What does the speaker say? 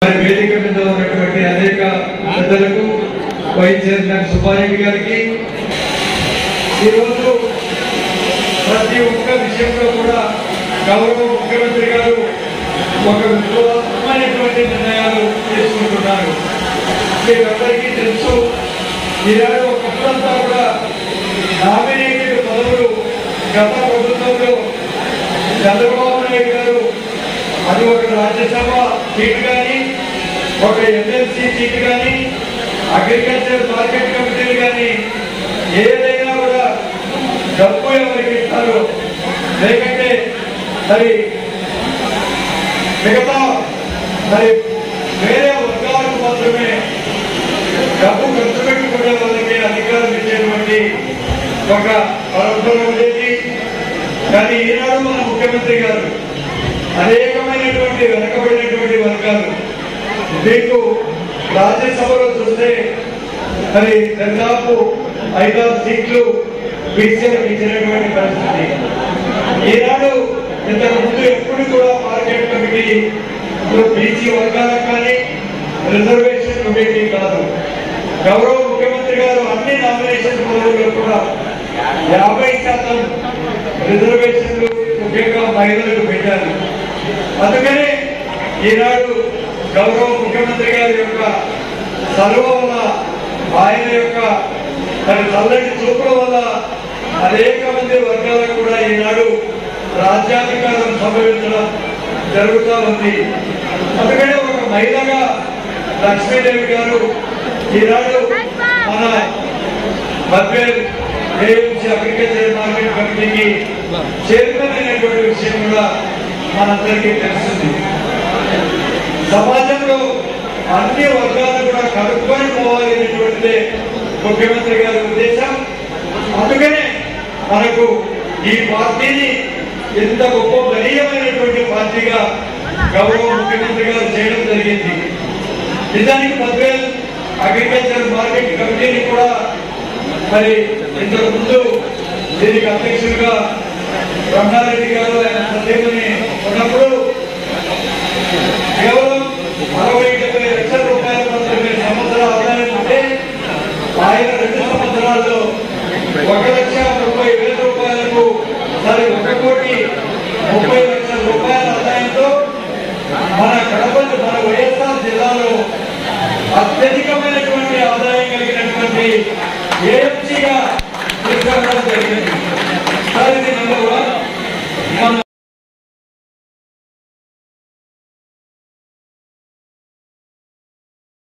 మరి వేదిక మీద ఉన్నటువంటి అనేక పెద్దలకు వైస్ చైర్మన్ సుబ్బారెడ్డి గారికి ఈరోజు ప్రతి ఒక్క విషయంలో కూడా గౌరవ ముఖ్యమంత్రి గారు ఒక విప్లవాత్మకమైనటువంటి నిర్ణయాలు తీసుకుంటున్నారు మీకందరికీ తెలుసు ఈనాడు ఒకప్పుడంతా కూడా నామినేటెడ్ పదవులు గత ప్రభుత్వంలో చంద్రబాబు నాయుడు గారు అది ఒక రాజ్యసభ సీట్ కానీ ఒక ఎమ్మెల్సీ సీట్ కానీ అగ్రికల్చర్ మార్కెట్ కమిటీలు కానీ ఏదైనా కూడా డబ్బు ఎవరికి ఇస్తారు లేకంటే మరి మిగతా మరి వేరే వర్గాలకు మాత్రమే డబ్బు ఖర్చు పెట్టుకునే వాళ్ళకి అధికారం ఇచ్చేటువంటి ఒక పరంపర ఉండేది కానీ ఈనాడు మన ముఖ్యమంత్రి గారు అనేకమైనటువంటి వెనకబడినటువంటి వర్గాలు మీకు రాజ్యసభలో చూస్తే మరి దాదాపు ఐదారు సీట్లు బీసీలకు ఇచ్చినటువంటి పరిస్థితి ఈనాడు ఇంతకు ముందు ఎప్పుడు కూడా మార్కెట్ కమిటీ బీసీ వర్గాలకు కానీ రిజర్వేషన్ కమిటీ కాదు గౌరవ ముఖ్యమంత్రి గారు అన్ని నామినేషన్ పదవుల్లో కూడా యాభై శాతం రిజర్వేషన్లు ముఖ్యంగా మహిళలకు పెట్టారు అందుకనే ఈనాడు గౌరవ ముఖ్యమంత్రి గారి యొక్క చలువ వల్ల ఆయన యొక్క మరి చల్లటి చూపుల వల్ల అనేక మంది వర్గాలకు కూడా ఈనాడు రాజ్యాధికారం సంభవించడం జరుగుతూ ఉంది అందుకనే ఒక మహిళగా లక్ష్మీదేవి గారు ఈనాడు మన బద్వేల్ ఏఎంసీ అగ్రికల్చర్ మార్కెట్ కమిటీకి చైర్మన్ అయినటువంటి విషయం కూడా మనందరికీ తెలుస్తుంది సమాజంలో అన్ని వర్గాలు కూడా కలుపుకొని పోవాలి అనేటువంటిదే ముఖ్యమంత్రి గారి ఉద్దేశం అందుకనే మనకు ఈ పార్టీని ఇంత గొప్ప బలీయమైనటువంటి పార్టీగా గౌరవ ముఖ్యమంత్రి గారు చేయడం జరిగింది నిజానికి పద్వేల్ అగ్రికల్చర్ మార్కెట్ కమిటీని కూడా మరి ఇంతకు ముందు దీనికి అధ్యక్షులుగా బ్రహ్మారెడ్డి గారు ఆయన సభ్యుని ఉన్నప్పుడు కేవలం అరవై డెబ్బై లక్షల రూపాయలు మాత్రమే సంవత్సర ఆదాయం ఉంటే ఆయన రెండు సంవత్సరాల్లో ఒక లక్ష ముప్పై వేల రూపాయలకు మరి ఒక కోటి ముప్పై లక్షల రూపాయల ఆదాయంతో మన కడప మన వైఎస్ఆర్ జిల్లాలో అత్యంత